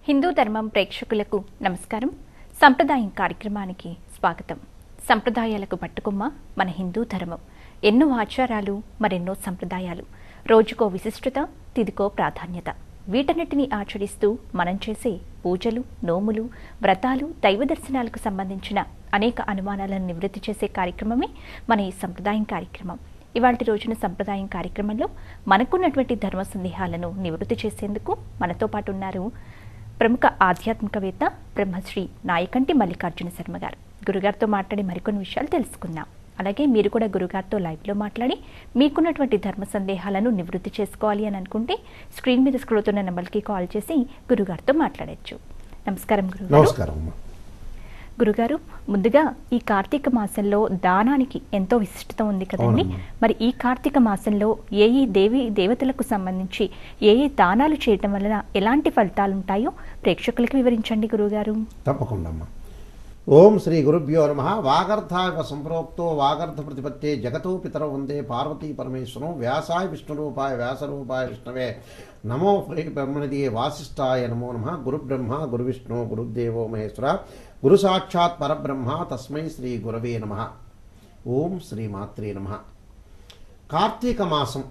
హిందూ ధర్మం ప్రేక్షకులకు నమస్కారం సంప్రదాయం కార్యక్రమానికి స్వాగతం సంప్రదాయాలకు పట్టుకుమ్మ మన హిందూ ధర్మం ఎన్నో ఆచారాలు మరెన్నో సంప్రదాయాలు రోజుకో విశిష్టత తిదికో ప్రాధాన్యత వీటన్నిటిని ఆచరిస్తూ మనం చేసే పూజలు నోములు వ్రతాలు దైవ దర్శనాలకు సంబంధించిన అనేక అనుమానాలను నివృత్తి చేసే కార్యక్రమమే మన ఈ సంప్రదాయం కార్యక్రమం ఇవాళ రోజున సంప్రదాయం కార్యక్రమంలో మనకున్నటువంటి ధర్మ సందేహాలను నివృత్తి చేసేందుకు మనతో పాటు ఉన్నారు ప్రముఖ ఆధ్యాత్మికవేత్త బ్రహ్మశ్రీ నాయకంటి మల్లికార్జున శర్మ గారు గురుగారితో మాట్లాడి మరికొన్ని విషయాలు తెలుసుకుందాం అలాగే మీరు కూడా గురుగారితో లైవ్లో మాట్లాడి మీకున్నటువంటి ధర్మ సందేహాలను నివృత్తి చేసుకోవాలి అని అనుకుంటే స్క్రీన్ మీద స్క్రోల్ అవుతున్న నెంబర్కి కాల్ చేసి గురుగారితో మాట్లాడొచ్చు నమస్కారం గురుగారు నమస్కారం అమ్మా గురుగారు ముందుగా ఈ కార్తీక మాసంలో దానానికి ఎంతో విశిష్టత ఉంది కదండి అవునమ్మా. మరి ఈ కార్తీక మాసంలో ఏ ఏ దేవి దేవతలకు సంబంధించి ఏ ఏ దానాలు చేయటం వలన ఎలాంటి ఫలితాలు ఉంటాయో ప్రేక్షకులకు వివరించండి గురుగారు తప్పకుండా అమ్మా ఓం శ్రీ గురుభ్యో నమ వాగర్థాగ సంప్రోక్తో వాగర్థ ప్రతిపత్తే జగతో పితర వందే పార్వతీ పరమేశ్వరం వ్యాసాయ విష్ణురూపాయ వ్యాసరూపాయ విష్ణవే నమో శ్రీ బ్రహ్మనిధి వాసిష్ఠాయ నమో నమ గురుబ్రహ్మ గురువిష్ణు గురుదేవో మహేశ్వర గురు సాక్షాత్ పరబ్రహ్మ తస్మై శ్రీ గురవే నమ ఓం శ్రీ మాత్రే నమ కార్తీక మాసం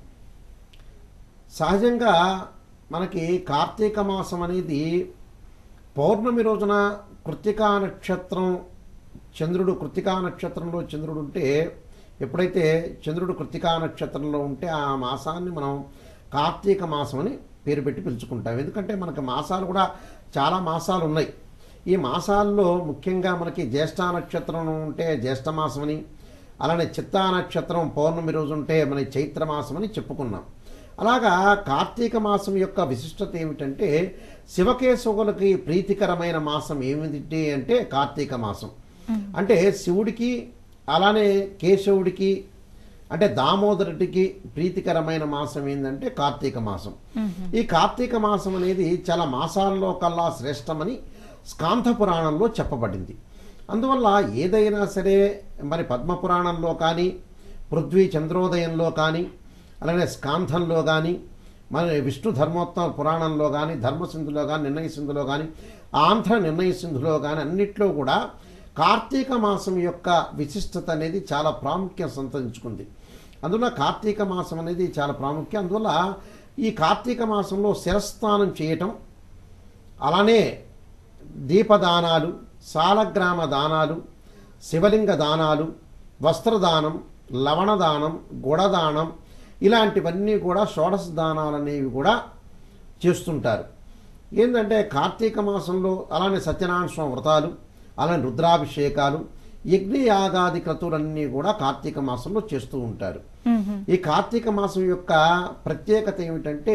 సహజంగా మనకి కార్తీక మాసం అనేది పౌర్ణమి రోజున కృత్తికా నక్షత్రం చంద్రుడు కృత్తికా నక్షత్రంలో చంద్రుడు ఉంటే ఎప్పుడైతే చంద్రుడు కృత్తికా నక్షత్రంలో ఉంటే ఆ మాసాన్ని మనం కార్తీక మాసం అని పేరు పెట్టి పిలుచుకుంటాం ఎందుకంటే మనకి మాసాలు కూడా చాలా మాసాలు ఉన్నాయి ఈ మాసాల్లో ముఖ్యంగా మనకి జ్యేష్ఠ నక్షత్రం ఉంటే జ్యేష్ఠ మాసం అని అలానే చిత్తా నక్షత్రం పౌర్ణమి రోజు ఉంటే మన చైత్ర మాసం అని చెప్పుకున్నాం అలాగా కార్తీక మాసం యొక్క విశిష్టత ఏమిటంటే శివకేశవులకి ప్రీతికరమైన మాసం ఏమిటి అంటే కార్తీక మాసం అంటే శివుడికి అలానే కేశవుడికి అంటే దామోదరుడికి ప్రీతికరమైన మాసం ఏంటంటే కార్తీక మాసం ఈ కార్తీక మాసం అనేది చాలా మాసాల్లో కల్లా శ్రేష్టమని స్కాంధ పురాణంలో చెప్పబడింది అందువల్ల ఏదైనా సరే మరి పద్మపురాణంలో కానీ పృథ్వీ చంద్రోదయంలో కానీ అలానే స్కాంధంలో కానీ మన విష్ణు ధర్మోత్తమ పురాణంలో కానీ ధర్మసింధులో కానీ నిర్ణయ సింధులో కానీ ఆంధ్ర నిర్ణయ సింధులో కానీ అన్నిట్లో కూడా కార్తీక మాసం యొక్క విశిష్టత అనేది చాలా ప్రాముఖ్యం సంతరించుకుంది అందువల్ల కార్తీక మాసం అనేది చాలా ప్రాముఖ్యం అందువల్ల ఈ కార్తీక మాసంలో శిరస్నానం చేయటం అలానే దీపదానాలు సాలగ్రామ దానాలు శివలింగ దానాలు వస్త్రదానం లవణదానం గుడదానం ఇలాంటివన్నీ కూడా షోడశ దానాలు అనేవి కూడా చేస్తుంటారు ఏంటంటే కార్తీక మాసంలో అలానే సత్యనారాయణ స్వామి వ్రతాలు అలానే రుద్రాభిషేకాలు యజ్ఞయాగాది క్రతువులన్నీ కూడా కార్తీక మాసంలో చేస్తూ ఉంటారు ఈ కార్తీక మాసం యొక్క ప్రత్యేకత ఏమిటంటే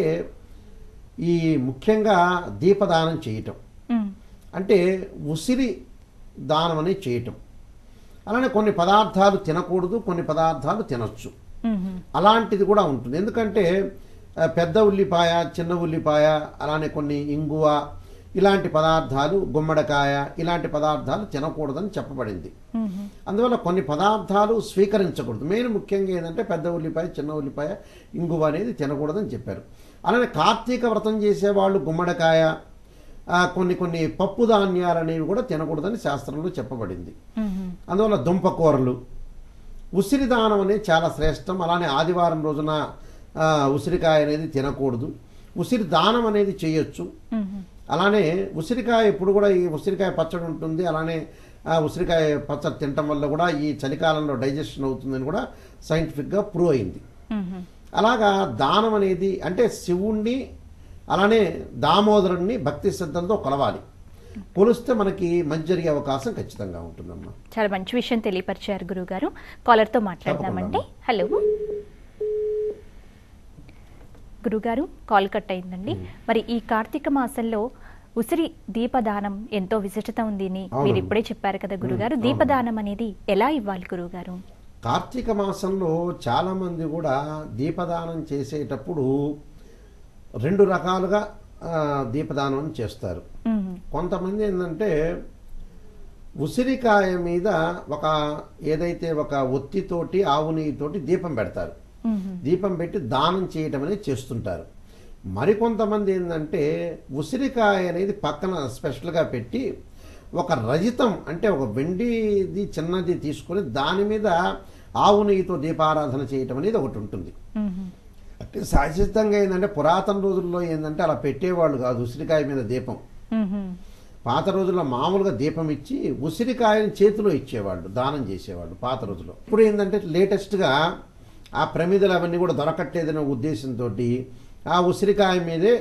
ఈ ముఖ్యంగా దీపదానం చేయటం ఉమ్, అంటే ఉసిరి దానం అనేది చేయటం అలానే కొన్ని పదార్థాలు తినకూడదు కొన్ని పదార్థాలు తినొచ్చు ఉమ్, అలాంటిది కూడా ఉంటుంది ఎందుకంటే ఆ, పెద్ద ఉల్లిపాయ చిన్న ఉల్లిపాయ అలానే కొన్ని ఇంగువ ఇలాంటి పదార్థాలు గుమ్మడికాయ ఇలాంటి పదార్థాలు తినకూడదని చెప్పబడింది ఉమ్, అందువల్ల కొన్ని పదార్థాలు స్వీకరించకూడదు మెయిన్ ముఖ్యంగా ఏంటంటే పెద్ద ఉల్లిపాయ చిన్న ఉల్లిపాయ ఇంగువ అనేది తినకూడదని చెప్పారు అలానే కార్తీక వ్రతం చేసేవాళ్ళు గుమ్మడికాయ ఆ, కొన్ని కొన్ని పప్పు ధాన్యాలు అనేవి కూడా తినకూడదని శాస్త్రంలో చెప్పబడింది ఉమ్, అందువల్ల దుంపకూరలు ఉసిరి దానం అనేది చాలా శ్రేష్టం అలానే ఆదివారం రోజున ఆ, ఉసిరికాయ అనేది తినకూడదు ఉసిరి దానం అనేది చేయొచ్చు ఉమ్, అలానే ఉసిరికాయ ఇప్పుడు కూడా ఈ ఉసిరికాయ పచ్చడి ఉంటుంది అలానే ఆ ఉసిరికాయ పచ్చడి తినటం వల్ల కూడా ఈ చలికాలంలో డైజెషన్ అవుతుందని కూడా సైంటిఫిక్గా ప్రూవ్ అయింది ఉమ్, అలాగా దానం అనేది అంటే శివుణ్ణి అలానే దామోదరుణ్ణి భక్తి శ్రద్ధలతో కొలవాలి కొలిస్తే మనకి మంచి జరిగే అవకాశం ఖచ్చితంగా ఉంటుందమ్మా చాలా మంచి విషయం తెలియపరిచారు గురుగారు కాలర్తో మాట్లాడదామండి హలో గురుగారు కాల్ కట్ అయిందండి మరి ఈ కార్తీక మాసంలో ఉసిరి దీపదానం ఎంతో విశిష్టత ఉంది అని మీరు అవునమ్మా. ఇప్పుడే చెప్పారు కదా గురుగారు అవును. దీపదానం అనేది ఎలా ఇవ్వాలి గురుగారు కార్తీక మాసంలో చాలామంది కూడా దీపదానం చేసేటప్పుడు రెండు రకాలుగా ఆ, దీపదానం అని చేస్తారు ఉమ్, కొంతమంది ఏంటంటే ఉసిరికాయ మీద ఒక ఏదైతే ఒక ఒత్తితోటి ఆవు నెయ్యితోటి దీపం పెడతారు ఉమ్, దీపం పెట్టి దానం చేయటం అనేది చేస్తుంటారు మరికొంతమంది ఏంటంటే ఉసిరికాయ అనేది పక్కన స్పెషల్గా పెట్టి ఒక రజితం అంటే ఒక వెండిది చిన్నది తీసుకొని దాని మీద ఆవు నెయ్యితో దీపారాధన చేయటం అనేది ఒకటి ఉంటుంది మ్మ్. అంటే శాశ్వతంగా ఏంటంటే పురాతన రోజుల్లో ఏంటంటే అలా పెట్టేవాళ్ళు కాదు ఉసిరికాయ మీద దీపం మ్మ్. పాత రోజుల్లో మామూలుగా దీపం ఇచ్చి ఉసిరికాయని చేతిలో ఇచ్చేవాళ్ళు దానం చేసేవాళ్ళు పాత రోజుల్లో ఇప్పుడు ఏంటంటే లేటెస్ట్గా ఆ ప్రమిదలు అవన్నీ కూడా దొరకట్లేదనే ఉద్దేశంతో ఆ ఉసిరికాయ మీదే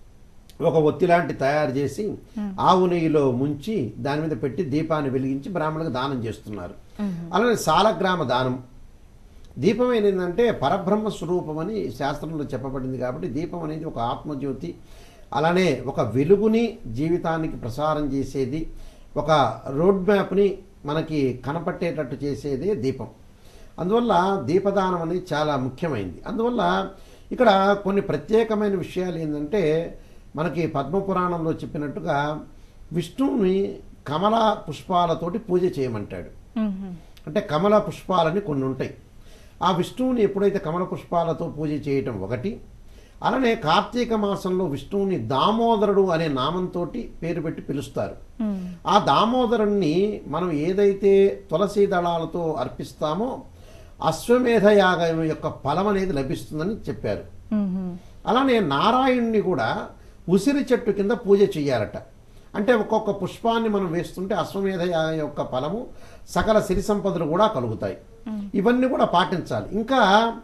ఒక ఒత్తి లాంటి తయారు చేసి ఆవు నెయ్యిలో ముంచి దాని మీద పెట్టి దీపాన్ని వెలిగించి బ్రాహ్మణులకు దానం చేస్తున్నారు అలానే సాలగ్రామ దానం దీపం ఏంటంటే పరబ్రహ్మ స్వరూపం అని శాస్త్రంలో చెప్పబడింది కాబట్టి దీపం అనేది ఒక ఆత్మజ్యోతి అలానే ఒక వెలుగుని జీవితానికి ప్రసారం చేసేది ఒక రోడ్ మ్యాప్ని మనకి కనపట్టేటట్టు చేసేదే దీపం అందువల్ల దీపదానం అనేది చాలా ముఖ్యమైనది అందువల్ల ఇక్కడ కొన్ని ప్రత్యేకమైన విషయాలు ఏంటంటే మనకి పద్మపురాణంలో చెప్పినట్టుగా విష్ణువుని కమల పుష్పాలతోటి పూజ చేయమంటాడు మ్మ్. అంటే కమల పుష్పాలని కొన్ని ఉంటాయి ఆ విష్ణువుని ఎప్పుడైతే కమల పుష్పాలతో పూజ చేయటం ఒకటి అలానే కార్తీక మాసంలో విష్ణువుని దామోదరుడు అనే నామంతో పేరు పెట్టి పిలుస్తారు మ్మ్. ఆ దామోదరుణ్ణి మనం ఏదైతే తులసి దళాలతో అర్పిస్తామో అశ్వమేధ యాగం యొక్క ఫలం అనేది లభిస్తుందని చెప్పారు మ్మ్. అలానే నారాయణ్ణి కూడా ఉసిరి చెట్టు కింద పూజ చేయాలట అంటే ఒక్కొక్క పుష్పాన్ని మనం వేస్తుంటే అశ్వమేధ యాగం యొక్క ఫలము సకల సిరి సంపదలు కూడా కలుగుతాయి ఇవన్నీ కూడా పాటించాలి ఇంకా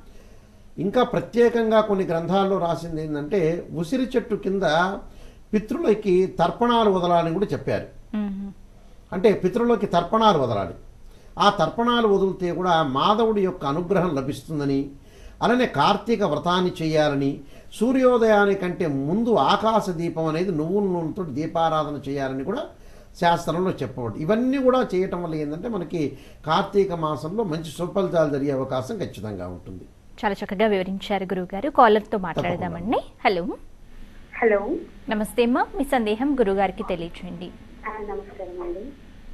ఇంకా ప్రత్యేకంగా కొన్ని గ్రంథాల్లో రాసింది ఏంటంటే ఉసిరి చెట్టు కింద పితృలకి తర్పణాలు వదలాలని కూడా చెప్పారు మ్మ్. అంటే పితృలకి తర్పణాలు వదలాలి ఆ తర్పణాలు వదిలితే కూడా మాధవుడి యొక్క అనుగ్రహం లభిస్తుందని అలానే కార్తీక వ్రతాన్ని చేయాలని సూర్యోదయానికంటే ముందు ఆకాశ దీపం అనేది నువ్వుల నూనెతో దీపారాధన చేయాలని కూడా శాస్త్రంలో చెప్పబడి ఇవన్నీ కూడా చేయటం వల్ల ఏంటంటే మనకి కార్తీక మాసంలో మంచి సుఫలితాలు జరిగే అవకాశం ఖచ్చితంగా ఉంటుంది చాలా చక్కగా వివరించారు గురుగారు కాలర్తో మాట్లాడదామండి హలో హలో నమస్తే అమ్మా మీ సందేహం గురుగారికి తెలియచేయండి ఆ, నమస్కారం అండి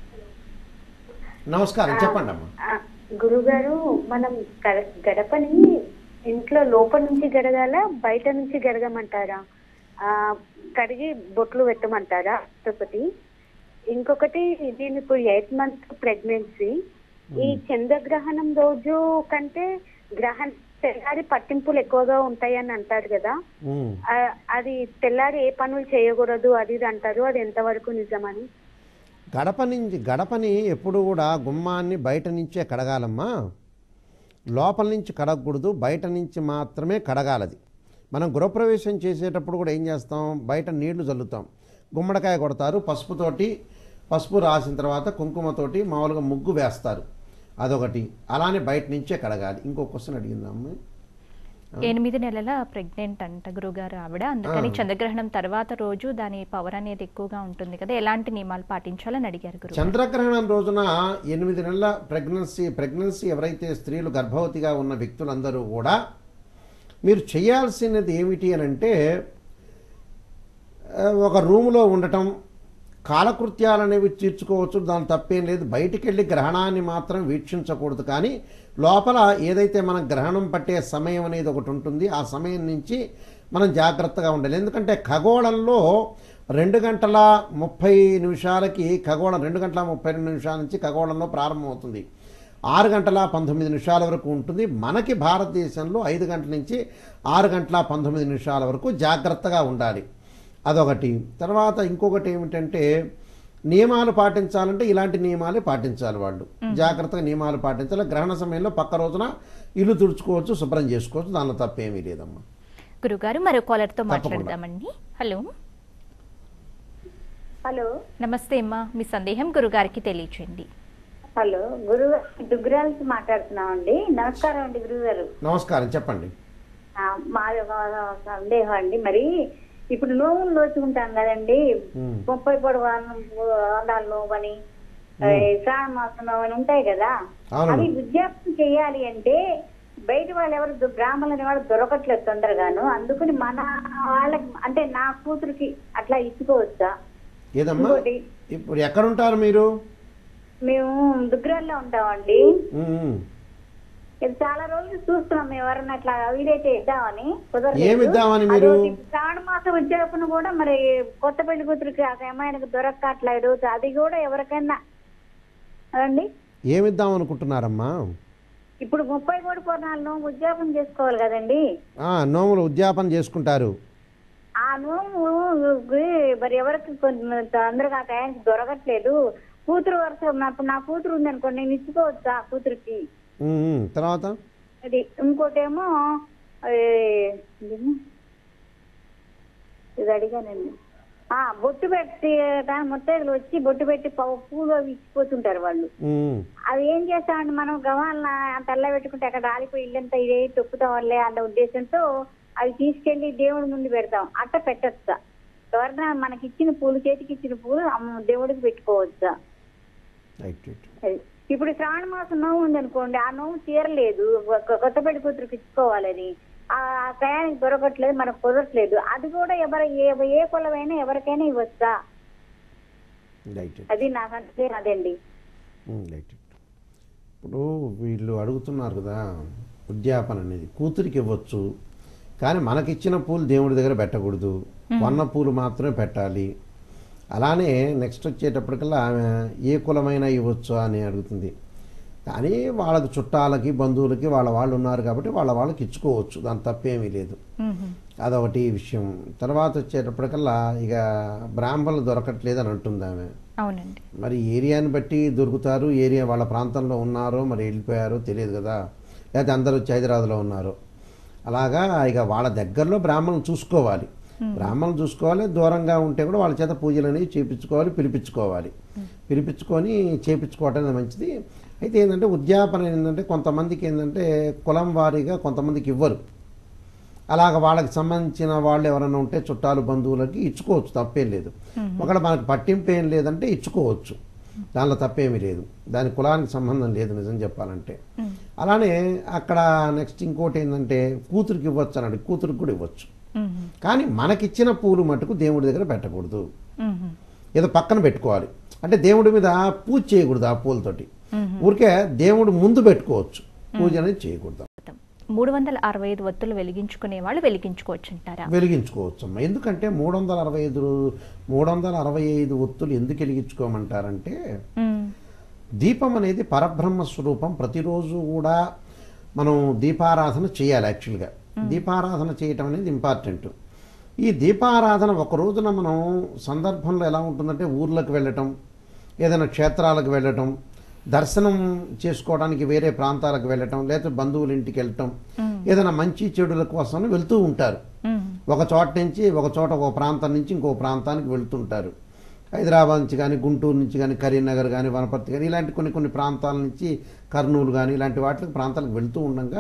నమస్కారం చెప్పండి అమ్మా ఆ, గురుగారు మనం గడ- గడపని ఇంట్లో లోపల నుంచి గడగాల బయట నుంచి గడగమంటారా ఆ, కడిగి బొట్లు పెట్టమంటారా ఒకటి ఇంకొకటి నేను ఇప్పుడు ఎయిత్ మంత్ ప్రెగ్నెన్సీ ఈ చంద్రగ్రహణం రోజు కంటే గ్రహణ తెల్లారి పట్టింపులు ఎక్కువగా ఉంటాయని అంటారు కదా ఉమ్. ఆ, అది తెల్లారి ఏ పనులు చేయకూడదు అది ఇది అంటారు అది ఎంతవరకు నిజమని గడప నుంచి గడపని ఎప్పుడు కూడా గుమ్మాన్ని బయట నుంచే కడగాలమ్మా లోపల నుంచి కడగకూడదు బయట నుంచి మాత్రమే కడగాలది మనం గృహప్రవేశం చేసేటప్పుడు కూడా ఏం చేస్తాం బయట నీళ్లు చల్లుతాం గుమ్మడికాయ కొడతారు పసుపుతోటి పసుపు రాసిన తర్వాత కుంకుమతోటి మామూలుగా ముగ్గు వేస్తారు అదొకటి అలానే బయట నుంచే కడగాలి ఇంకో క్వశ్చన్ అడిగిందా అమ్మాయి ఎనిమిది నెలల ప్రెగ్నెంట్ అంట గురుగారు ఆవిడ అందుకని ఆ. చంద్రగ్రహణం తర్వాత రోజు దాని పవర్ అనేది ఎక్కువగా ఉంటుంది కదా ఎలాంటి నియమాలు పాటించాలని అడిగారు గురువు చంద్రగ్రహణం రోజున ఎనిమిది నెలల ప్రెగ్నెన్సీ ప్రెగ్నెన్సీ ఎవరైతే స్త్రీలు గర్భవతిగా ఉన్న వ్యక్తులందరూ కూడా మీరు చేయాల్సినది ఏమిటి అని అంటే ఆ, ఒక రూములో ఉండటం కాలకృత్యాలు అనేవి తీర్చుకోవచ్చు దాని తప్పేం లేదు బయటికి వెళ్ళి గ్రహణాన్ని మాత్రం వీక్షించకూడదు కానీ లోపల ఏదైతే మనం గ్రహణం పట్టే సమయం అనేది ఒకటి ఉంటుంది ఆ సమయం నుంచి మనం జాగ్రత్తగా ఉండాలి ఎందుకంటే ఖగోళంలో రెండు గంటల ముప్పై నిమిషాలకి ఖగోళం రెండు గంటల ముప్పై రెండు నిమిషాల నుంచి ఖగోళంలో ప్రారంభమవుతుంది ఆరు గంటల పంతొమ్మిది నిమిషాల వరకు ఉంటుంది మనకి భారతదేశంలో ఐదు గంటల నుంచి ఆరు గంటల పంతొమ్మిది నిమిషాల వరకు జాగ్రత్తగా ఉండాలి అదొకటి తర్వాత ఇంకొకటి ఏమిటంటే నియమాలు పాటించాలంటే ఇలాంటి నియమాలే పాటించాలి వాళ్ళు జాగ్రత్తగా నియమాలు పాటించాలి గ్రహణ సమయంలో పక్క రోజున ఇల్లు తుడుచుకోవచ్చు శుభ్రం చేసుకోవచ్చు దానిలో తప్పేమీ లేదమ్మా గురుగారు మరో కాలర్తో తప్పకుండా. మాట్లాడదామండి హలో హలో నమస్తే అమ్మా మీ సందేహం గురుగారికి తెలియచేయండి హలో గురువు దుగ్గురాల్సి మాట్లాడుతున్నామండి నమస్కారం అండి గురుగారు నమస్కారం చెప్పండి ఆ, మాది ఒక సందేహం అండి మరి ఇప్పుడు నోములు నోచుకుంటాం కదండి ఉమ్. ముప్పై పొడి వండాల నోము అని ఆ, శ్రావణ మాసం నోము అని ఉంటాయి కదా అవును. అవి విజ్ఞాపనం చేయాలి అంటే బయట వాళ్ళు ఎవరు దు- బ్రాహ్మణులు ఎవరు దొరకట్లేదు తొందరగాను అందుకని మన వాళ్ళకి అంటే నా కూతురికి అట్లా ఇచ్చుకోవచ్చా ఏదమ్మా ఇంకోటి ఇప్పుడు ఎక్కడుంటారు మీరు మేము దుగ్గరాల్లో ఉంటామండి ఉమ్, ఉమ్. ఇది చాలా రోజులు చూస్తున్నాం మేము ఎవరన్నా అట్లా వీలైతే ఇద్దామని కుదరలేదు. ఏమి ఇద్దామని మీరు? అదొకటి శ్రావణ మాసం ఉద్యోగం కూడా మరి కొత్త పెళ్లి కూతురికి ఆ అమ్మాయికి దొరకట్లేదు అది కూడా ఎవరికైనా అదండి ఏమిద్దాం అనుకుంటున్నారమ్మా ఇప్పుడు ముప్పై మూడు పూర్ణాలను ఉద్యోగం చేసుకోవాలి కదండి ఆ, నోములు ఉద్యాపన చేసుకుంటారు ఆ నోము మరి ఎవరికి కొంచెం తొందరగా ఆ టైంకి దొరకట్లేదు కూతురు వరుస నా- నా కూతురు ఉంది అనుకోండి నేను ఇచ్చుకోవచ్చా ఆ కూతురికి ఉమ్, ఉమ్. తర్వాత అది ఇంకోటేమో ఏ, ఇదేమో, ఇది అడిగానండి ఆ బొట్టు పెట్టి ముత్తైదులు వచ్చి బొట్టు పెట్టి ప- పూలు అవి ఇచ్చిపోతుంటారు వాళ్ళు ఉమ్, అవి ఏం చేస్తామండి మనం గవాలన తల్ల పెట్టుకుంటే అక్కడ రాలిపోయి ఇల్లంతా ఇదే తొక్కుతాం వల్లే అన్న ఉద్దేశంతో అవి తీసుకెళ్లి దేవుడి ముందు పెడతాం అట్ట పెట్టచ్చా ఎవరైనా మనకి ఇచ్చిన పూలు చేతికి ఇచ్చిన పూలు అమ్మ దేవుడికి పెట్టుకోవచ్చా రైట్ రైట్ అది. ఇప్పుడు శ్రావణ మాసం నోవు ఉంది అనుకోండి ఆ నోవు తీరలేదు ఒక కొత్త పెళ్లి కూతురికి ఇచ్చుకోవాలని ఆ టయానికి దొరకట్లేదు మనకు కుదరట్లేదు అది కూడా ఎవరు ఏ ఏ కులమైనా ఎవరికైనా ఇవ్వచ్చా రైట్ రైట్ అది నాకు అంటే అదండి ఉమ్, రైట్ రైట్. ఇప్పుడు వీళ్ళు అడుగుతున్నారు కదా ఉద్యాపన అనేది కూతురికి ఇవ్వచ్చు కానీ మనకిచ్చిన పూలు దేవుడి దగ్గర పెట్టకూడదు కొన్న పూలు మాత్రమే పెట్టాలి అలానే నెక్స్ట్ వచ్చేటప్పటికల్లా ఆమె ఏ కులమైనా ఇవ్వచ్చు అని అడుగుతుంది కానీ వాళ్ళకి చుట్టాలకి బంధువులకి వాళ్ళ వాళ్ళు ఉన్నారు కాబట్టి వాళ్ళ వాళ్ళకి ఇచ్చుకోవచ్చు దాని తప్పేమీ లేదు మ్మ్. అదొకటి విషయం తర్వాత వచ్చేటప్పటికల్లా ఇక బ్రాహ్మణులు దొరకట్లేదు అని అంటుంది ఆమె అవునండి మరి ఏరియాని బట్టి దొరుకుతారు ఏరియా వాళ్ళ ప్రాంతంలో ఉన్నారో మరి వెళ్ళిపోయారో తెలియదు కదా లేకపోతే అందరూ వచ్చి హైదరాబాద్లో ఉన్నారు అలాగా ఇక వాళ్ళ దగ్గరలో బ్రాహ్మణులు చూసుకోవాలి బ్రాహ్మణులు చూసుకోవాలి దూరంగా ఉంటే కూడా వాళ్ళ చేత పూజలు అనేవి చేపించుకోవాలి పిలిపించుకోవాలి పిలిపించుకొని చేపించుకోవటం అనేది మంచిది అయితే ఏంటంటే ఉద్యాపన ఏంటంటే కొంతమందికి ఏంటంటే కులం వారీగా కొంతమందికి ఇవ్వరు అలాగ వాళ్ళకి సంబంధించిన వాళ్ళు ఎవరైనా ఉంటే చుట్టాలు బంధువులకి ఇచ్చుకోవచ్చు తప్పేం లేదు ఒకవేళ మనకు పట్టింపు ఏం లేదంటే ఇచ్చుకోవచ్చు దానిలో తప్పేమీ లేదు దాని కులానికి సంబంధం లేదు నిజం చెప్పాలంటే అలానే అక్కడ నెక్స్ట్ ఇంకోటి ఏంటంటే కూతురికి ఇవ్వచ్చు అన్నాడు కూతురికి కూడా ఇవ్వచ్చు మ్మ్. కానీ మనకిచ్చిన పూలు మటుకు దేవుడి దగ్గర పెట్టకూడదు మ్మ్. ఏదో పక్కన పెట్టుకోవాలి అంటే దేవుడి మీద పూజ చేయకూడదు ఆ పూలతోటి ఊరికే దేవుడు ముందు పెట్టుకోవచ్చు పూజ అనేది చేయకూడదు మూడు వందల అరవై ఐదు ఒత్తులు వెలిగించుకునే వాళ్ళు వెలిగించుకోవచ్చు అంటారా వెలిగించుకోవచ్చు అమ్మా ఎందుకంటే మూడు వందల అరవై ఐదు మూడు వందల అరవై ఐదు ఒత్తులు ఎందుకు వెలిగించుకోమంటారంటే మ్మ్. దీపం అనేది పరబ్రహ్మ స్వరూపం ప్రతిరోజు కూడా మనం దీపారాధన చేయాలి యాక్చువల్గా దీపారాధన చేయటం అనేది ఇంపార్టెంట్ ఈ దీపారాధన ఒక రోజున మనం సందర్భంలో ఎలా ఉంటుందంటే ఊర్లకు వెళ్ళటం ఏదైనా క్షేత్రాలకు వెళ్ళటం దర్శనం చేసుకోవడానికి వేరే ప్రాంతాలకు వెళ్ళటం లేకపోతే బంధువుల ఇంటికి వెళ్ళటం ఏదైనా మంచి చెడుల కోసం వెళ్తూ ఉంటారు మ్మ్. ఒక చోట నుంచి ఒక చోట ఒక ప్రాంతం నుంచి ఇంకో ప్రాంతానికి వెళ్తుంటారు హైదరాబాద్ నుంచి కానీ గుంటూరు నుంచి కానీ కరీంనగర్ కానీ వనపర్తి కానీ ఇలాంటి కొన్ని కొన్ని ప్రాంతాల నుంచి కర్నూలు కానీ ఇలాంటి వాటికి ప్రాంతాలకు వెళ్తూ ఉండగా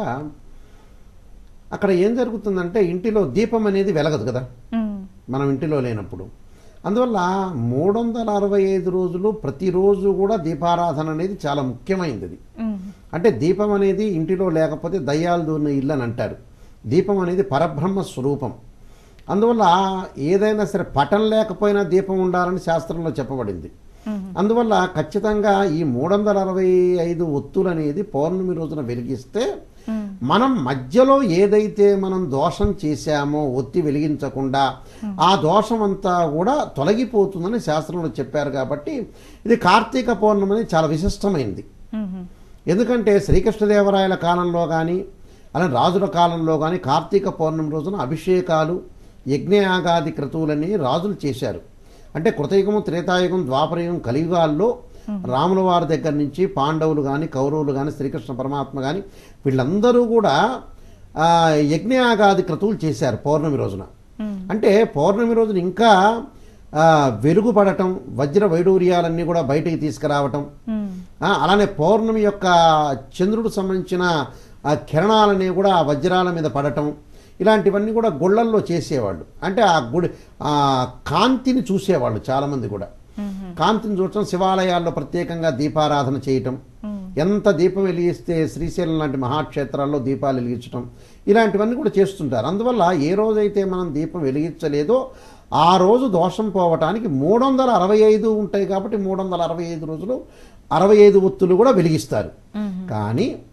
అక్కడ ఏం జరుగుతుందంటే ఇంటిలో దీపం అనేది వెలగదు కదా మ్మ్. మనం ఇంటిలో లేనప్పుడు అందువల్ల మూడు వందల అరవై ఐదు రోజులు ప్రతిరోజు కూడా దీపారాధన అనేది చాలా ముఖ్యమైనది అది మ్మ్. అంటే దీపం అనేది ఇంటిలో లేకపోతే దయ్యాలు దూరిన ఇల్లు అని అంటారు దీపం అనేది పరబ్రహ్మ స్వరూపం అందువల్ల ఏదైనా సరే పటం లేకపోయినా దీపం ఉండాలని శాస్త్రంలో చెప్పబడింది అందువల్ల ఖచ్చితంగా ఈ మూడు వందల అరవై ఐదు ఒత్తులు అనేది పౌర్ణమి రోజున వెలిగిస్తే మనం మధ్యలో ఏదైతే మనం దోషం చేశామో ఒత్తి వెలిగించకుండా ఆ దోషం అంతా కూడా తొలగిపోతుందని శాస్త్రంలో చెప్పారు కాబట్టి ఇది కార్తీక పౌర్ణమి అనేది చాలా విశిష్టమైంది మ్మ్. ఎందుకంటే శ్రీకృష్ణదేవరాయల కాలంలో కానీ అలానే రాజుల కాలంలో కానీ కార్తీక పౌర్ణమి రోజున అభిషేకాలు యజ్ఞయాగాది క్రతువులని రాజులు చేశారు అంటే కృతయుగం త్రేతాయుగం ద్వాపరయుగం కలియుగాల్లో రాముల వారి దగ్గర నుంచి పాండవులు కానీ కౌరవులు కానీ శ్రీకృష్ణ పరమాత్మ కానీ వీళ్ళందరూ కూడా ఆ, యజ్ఞయాగాది క్రతువులు చేశారు పౌర్ణమి రోజున అంటే పౌర్ణమి రోజున ఇంకా ఆ, వెలుగుపడటం వజ్ర వైడూర్యాలన్నీ కూడా బయటికి తీసుకురావటం మ్మ్. ఆ, అలానే పౌర్ణమి యొక్క చంద్రుడు సంబంధించిన ఆ కిరణాలన్నీ కూడా ఆ వజ్రాల మీద పడటం ఇలాంటివన్నీ కూడా గుళ్ళల్లో చేసేవాళ్ళు అంటే ఆ గుడి ఆ కాంతిని చూసేవాళ్ళు చాలామంది కూడా కాంతిని చూడటం శివాలయాల్లో ప్రత్యేకంగా దీపారాధన చేయటం ఎంత దీపం వెలిగిస్తే శ్రీశైలం లాంటి మహాక్షేత్రాల్లో దీపాలు వెలిగించటం ఇలాంటివన్నీ కూడా చేస్తుంటారు అందువల్ల ఏ రోజైతే మనం దీపం వెలిగించలేదో ఆ రోజు దోషం పోవటానికి మూడు వందల అరవై ఐదు ఉంటాయి కాబట్టి మూడు వందల అరవై ఐదు రోజులు అరవై ఐదు ఒత్తులు కూడా వెలిగిస్తారు కానీ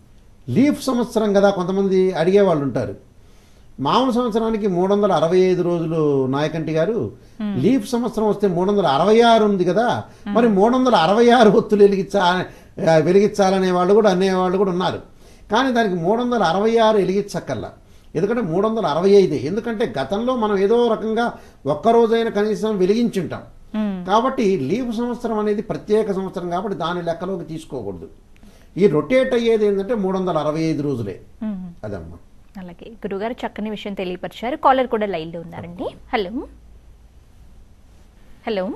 లీఫ్ సంవత్సరం కదా కొంతమంది అడిగేవాళ్ళు ఉంటారు మామూలు సంవత్సరానికి మూడు వందల అరవై ఐదు రోజులు నాయకంటి గారు లీఫ్ సంవత్సరం వస్తే మూడు వందల అరవై ఆరు ఉంది కదా మరి మూడు వందల అరవై ఆరు ఒత్తులు వెలిగించా ఆ, వెలిగించాలనే వాళ్ళు కూడా అనేవాళ్ళు కూడా ఉన్నారు కానీ దానికి మూడు వందల అరవై ఆరు వెలిగించక్కల్లా ఎందుకంటే మూడు వందల అరవై ఐదే ఎందుకంటే గతంలో మనం ఏదో రకంగా ఒక్కరోజైనా కనీసం వెలిగించుంటాం మ్మ్. కాబట్టి లీవ్ సంవత్సరం అనేది ప్రత్యేక సంవత్సరం కాబట్టి దాని లెక్కలోకి తీసుకోకూడదు ఈ రొటేట్ అయ్యేది ఏంటంటే మూడు వందల అరవై ఐదు రోజులే మ్మ్. అదమ్మా అలాగే గురుగారు చక్కని విషయం తెలియపరిచారు కాలర్ కూడా లైన్లో ఉన్నారండి హలో హలో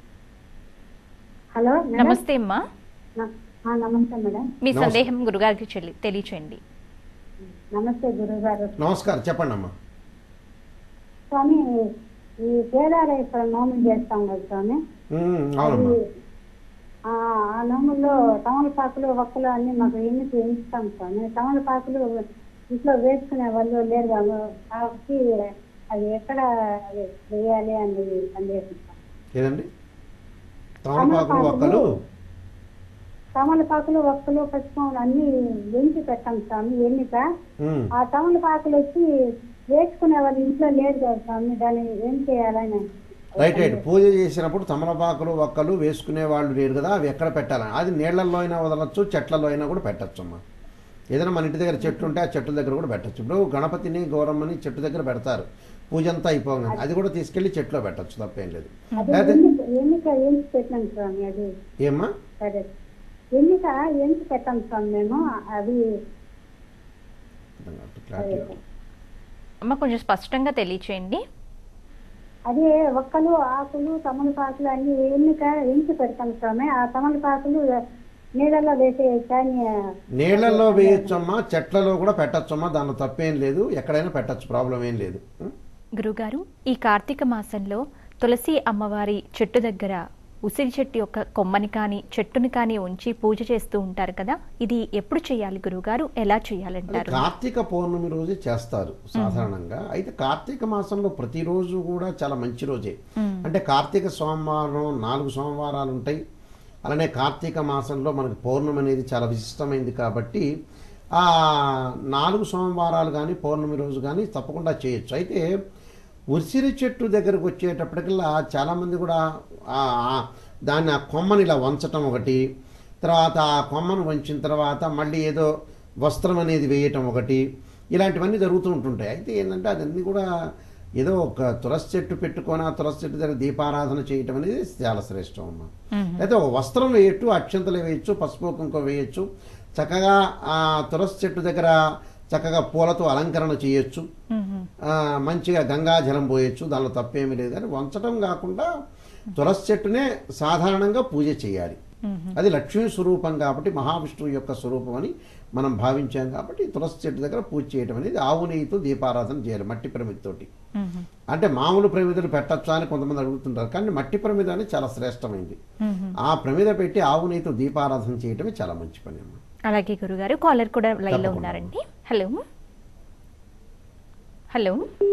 హలో నమస్తే అమ్మా నమస్తే మేడం మీ నమస్తే. సందేహం గురుగారికి చెల్లి- తెలియచేయండి నమస్తే గురుగారు నమస్కారం చెప్పండి అమ్మా స్వామి ఈ కేదారేశ్వర నోములు చేస్తాం కదా స్వామి ఉమ్, అవునమ్మా అది, ఆ ఆ నోముల్లో తమలపాకులు ఒక్కలు అన్ని మాకు ఎన్ని ఎంచుతాం స్వామి తమలపాకులు ఇంట్లో వేసుకునే వాళ్ళు లేరు కాదు. కాబట్టి అది ఎక్కడ అది వేయాలి అని సందేశం స్వామి. ఏదండి తమలపాకులు ఒక్కలు తమలపాకులు ఒక్కలు పచ్చిమూలు అన్ని ఎంచి పెట్టాం స్వామి ఎన్నిక ఉమ్, ఆ తమలపాకులు వచ్చి వేసుకునే వాళ్ళు ఇంట్లో లేరు కదా స్వామి దాన్ని ఏం చేయాలని రైట్ రైట్ పూజ చేసినప్పుడు తమలపాకులు ఒక్కలు వేసుకునే వాళ్ళు లేరు కదా అవి ఎక్కడ పెట్టాలని అది నీళ్లలో అయినా వదలచ్చు చెట్లలో అయినా కూడా పెట్టచ్చు అమ్మా ఏదైనా మన ఇంటి దగ్గర చెట్టు ఉంటే ఆ చెట్టు దగ్గర కూడా పెట్టచ్చు ఇప్పుడు గణపతిని గౌరమ్మని చెట్టు దగ్గర పెడతారు పూజ అంతా అయిపోగానే అది కూడా తీసుకెళ్లి చెట్లో పెట్టచ్చు తప్పేం లేదు అది లేకపోతే ఎన్నిక ఎన్నిక ఎంచి పెట్టాం స్వామి అది ఏమ్మా సరే ఎన్నిక ఎంచి పెట్టాం స్వామి మేము అది క్లారిటీ అమ్మ కొంచెం స్పష్టంగా తెలియచేయండి అదే ఒక్కలు ఆకులు తమలపాకులు అన్ని ఎన్నిక ఎంచి పెడతాం స్వామి ఆ తమలపాకులు నీళ్ళలో వేసే కానీ నీళ్లలో వేయొచ్చమ్మా చెట్లలో కూడా పెట్టచ్చమ్మా దానిలో తప్పేం లేదు ఎక్కడైనా పెట్టచ్చు ప్రాబ్లం ఏం లేదు ఉం? గురుగారు ఈ కార్తీక మాసంలో తులసి అమ్మవారి చెట్టు దగ్గర ఉసిరి చెట్టు యొక్క కొమ్మని కానీ చెట్టుని కానీ ఉంచి పూజ చేస్తూ ఉంటారు కదా ఇది ఎప్పుడు చేయాలి గురుగారు ఎలా అది చేయాలంటారు కార్తీక పౌర్ణమి రోజు చేస్తారు సాధారణంగా అయితే కార్తీక మాసంలో ప్రతిరోజు కూడా చాలా మంచి రోజే మ్మ్. అంటే కార్తీక సోమవారం నాలుగు సోమవారాలు ఉంటాయి అలానే కార్తీక మాసంలో మనకి పౌర్ణమి అనేది చాలా విశిష్టమైంది కాబట్టి ఆ నాలుగు సోమవారాలు కానీ పౌర్ణమి రోజు కానీ తప్పకుండా చేయొచ్చు అయితే ఉసిరి చెట్టు దగ్గరకు వచ్చేటప్పటికల్లా చాలామంది కూడా ఆ ఆ దాన్ని ఆ కొమ్మని ఇలా వంచటం ఒకటి తర్వాత ఆ కొమ్మను వంచిన తర్వాత మళ్ళీ ఏదో వస్త్రం అనేది వేయటం ఒకటి ఇలాంటివన్నీ జరుగుతూ ఉంటుంటాయి అయితే ఏంటంటే అదన్నీ కూడా ఏదో ఒక తులసి చెట్టు పెట్టుకొని ఆ తులసి చెట్టు దగ్గర దీపారాధన చేయటం అనేది చాలా శ్రేష్టం అమ్మ అయితే ఒక వస్త్రం వేయచ్చు అక్షంతలు వేయచ్చు పసుపు కుంకుమ వేయచ్చు చక్కగా ఆ తులసి చెట్టు దగ్గర చక్కగా పూలతో అలంకరణ చేయొచ్చు మ్మ్. ఆ, మంచిగా గంగా జలం పోయొచ్చు దానిలో తప్పేమీ లేదు కానీ వంచడం కాకుండా తులసి చెట్టునే సాధారణంగా పూజ చేయాలి మ్మ్. అది లక్ష్మీ స్వరూపం కాబట్టి మహావిష్ణువు యొక్క స్వరూపం అని మనం భావించాం కాబట్టి తులసి చెట్టు దగ్గర పూజ చేయడం అనేది ఆవు నెయ్యితో దీపారాధన చేయాలి మట్టి ప్రమిదితోటి మ్మ్. అంటే మామూలు ప్రమిదలు పెట్టచ్చా అని కొంతమంది అడుగుతుంటారు కానీ మట్టి ప్రమిద అనేది చాలా శ్రేష్టమైంది మ్మ్. ఆ ప్రమిద పెట్టి ఆవు నెయ్యితో దీపారాధన చేయటమే చాలా మంచి పని అమ్మా అలాగే గురుగారు కాలర్ కూడా లైన్లో తప్పకుండా. ఉన్నారండి హలో హలో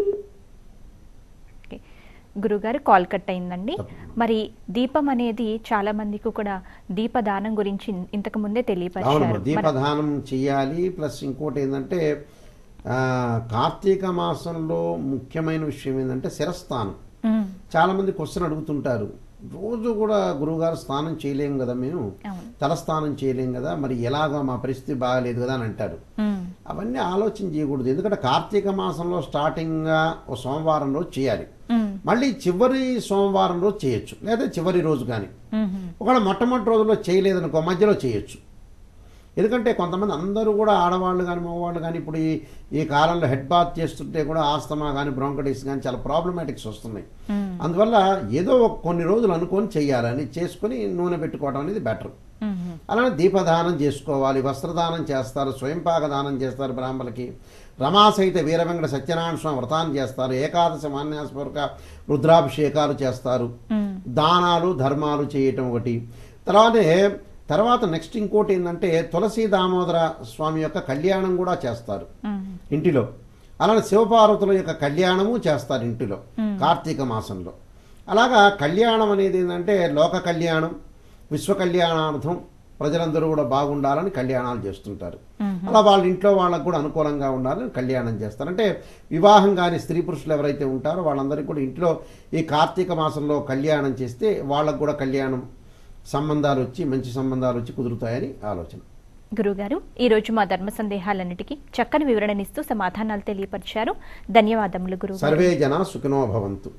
ఓకే. గురుగారు కాల్ కట్ అయిందండి తప్పకుండా. మరి దీపం అనేది చాలా మందికి కూడా దీపదానం గురించి ఇంతకు ముందే అవును తెలియపరిచారు మరి- దీపదానం చేయాలి ప్లస్ ఇంకోటి ఏంటంటే ఆ, కార్తీక మాసంలో ముఖ్యమైన విషయం ఏంటంటే శిరస్థానం మ్మ్. చాలా మంది క్వశ్చన్ అడుగుతుంటారు రోజు కూడా గురువుగారు స్నానం చేయలేం కదా మేము అవును తలస్నానం చేయలేం కదా మరి ఎలాగా మా పరిస్థితి బాగాలేదు కదా అని అంటారు మ్మ్. అవన్నీ ఆలోచన చేయకూడదు ఎందుకంటే కార్తీక మాసంలో స్టార్టింగ్గా ఓ సోమవారం రోజు చేయాలి మ్మ్. మళ్ళీ చివరి సోమవారం రోజు చేయొచ్చు లేదా చివరి రోజు కానీ మ్మ్. ఒకవేళ మొట్టమొదటి రోజుల్లో చేయలేదనుకో మధ్యలో చేయొచ్చు ఎందుకంటే కొంతమంది అందరూ కూడా ఆడవాళ్ళు కానీ మగవాళ్ళు కానీ ఇప్పుడు ఈ ఈ కాలంలో హెడ్ బాత్ చేస్తుంటే కూడా ఆస్తమా కానీ బ్రోంకటిస్ కానీ చాలా ప్రాబ్లమాటిక్స్ వస్తున్నాయి మ్మ్. అందువల్ల ఏదో ఒక కొన్ని రోజులు అనుకొని చెయ్యాలని చేసుకొని నూనె పెట్టుకోవడం అనేది బెటర్ మ్మ్. అలానే దీపదానం చేసుకోవాలి వస్త్రదానం చేస్తారు స్వయంపాక దానం చేస్తారు బ్రాహ్మణులకి రమాసహిత వీరవెంకట సత్యనారాయణ స్వామి వ్రతాన్ని చేస్తారు ఏకాదశి మాన్యాసపూర్వక రుద్రాభిషేకాలు చేస్తారు మ్మ్. దానాలు ధర్మాలు చేయటం ఒకటి తర్వాతే తర్వాత నెక్స్ట్ ఇంకోటి ఏంటంటే తులసి దామోదర స్వామి యొక్క కళ్యాణం కూడా చేస్తారు మ్మ్. ఇంటిలో అలానే శివపార్వతుల యొక్క కళ్యాణము చేస్తారు ఇంటిలో మ్మ్. కార్తీక మాసంలో అలాగా కళ్యాణం అనేది ఏంటంటే లోక కళ్యాణం విశ్వ కళ్యాణార్థం ప్రజలందరూ కూడా బాగుండాలని కళ్యాణాలు చేస్తుంటారు అలా వాళ్ళ ఇంట్లో వాళ్ళకు కూడా అనుకూలంగా ఉండాలని కళ్యాణం చేస్తారు అంటే వివాహం కాని స్త్రీ పురుషులు ఎవరైతే ఉంటారో వాళ్ళందరికీ కూడా ఇంట్లో ఈ కార్తీక మాసంలో కళ్యాణం చేస్తే వాళ్ళకు కూడా కళ్యాణం సంబంధాలు వచ్చి మంచి సంబంధాలు వచ్చి కుదురుతాయని ఆలోచన గురుగారు ఈ రోజు మా ధర్మ సందేహాలన్నిటికీ చక్కని వివరణనిస్తూ సమాధానాలు తెలియపరిచారు ధన్యవాదములు గురువు సర్వే జన సుఖినో భవంతు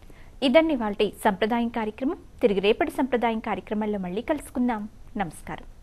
ఇదండి వాళ్ళ సంప్రదాయం కార్యక్రమం తిరిగి రేపటి సంప్రదాయం కార్యక్రమంలో మళ్ళీ కలుసుకుందాం నమస్కారం